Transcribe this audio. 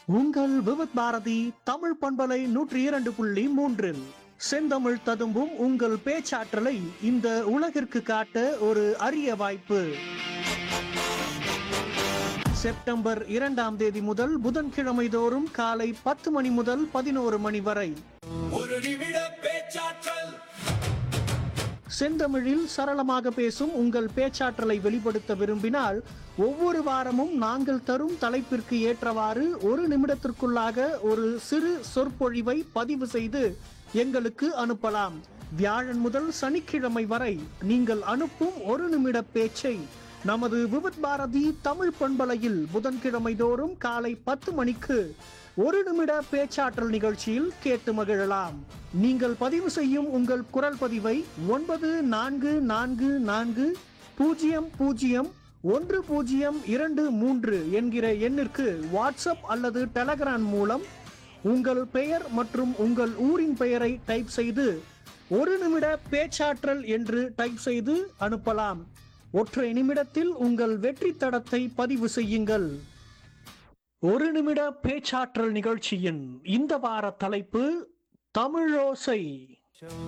உங்கள் விவத் பாரதி தமிழ் பண்பலை நூற்றி இரண்டு புள்ளி மூன்றில் செந்தமிழ் ததும்பும் உங்கள் பேச்சாற்றலை இந்த உலகிற்கு காட்ட ஒரு அரிய வாய்ப்பு செப்டம்பர் இரண்டாம் தேதி முதல் புதன்கிழமை தோறும் காலை பத்து மணி முதல் பதினோரு மணி வரை ஒரு நிமிட பேச்சாற்றல் செந்தமிழில் சரளமாக பேசும் உங்கள் பேச்சாற்றலை வெளிப்படுத்த விரும்பினால் ஒவ்வொரு வாரமும் நாங்கள் தரும் தலைப்பிற்கு ஏற்றவாறு ஒரு நிமிடத்திற்குள்ளாக ஒரு சிறு சொற்பொழிவை பதிவு செய்து எங்களுக்கு அனுப்பலாம் வியாழன் முதல் சனிக்கிழமை வரை நீங்கள் அனுப்பும் ஒரு நிமிட பேச்சை நமது விவித் பாரதி தமிழ் பண்பலையில் புதன்கிழமை தோறும் காலை பத்து மணிக்கு ஒரு நிமிட பேச்சாற்றல் நிகழ்ச்சியில் கேட்டு மகிழலாம் நீங்கள் பதிவு செய்யும் உங்கள் குரல் பதிவை ஒன்பது நான்கு நான்கு நான்கு பூஜ்ஜியம் பூஜ்ஜியம் ஒன்று பூஜ்ஜியம் இரண்டு மூன்று என்கிற எண்ணிற்கு வாட்ஸ்அப் அல்லது டெலகிராம் மூலம் உங்கள் பெயர் மற்றும் உங்கள் ஊரின் பெயரை டைப் செய்து ஒரு நிமிட பேச்சாற்றல் என்று டைப் செய்து அனுப்பலாம் ஒற்றை நிமிடத்தில் உங்கள் வெற்றி தடத்தை பதிவு செய்யுங்கள் ஒரு நிமிட பேச்சாற்றல் நிகழ்ச்சியின் இந்த வார தலைப்பு தமிழோசை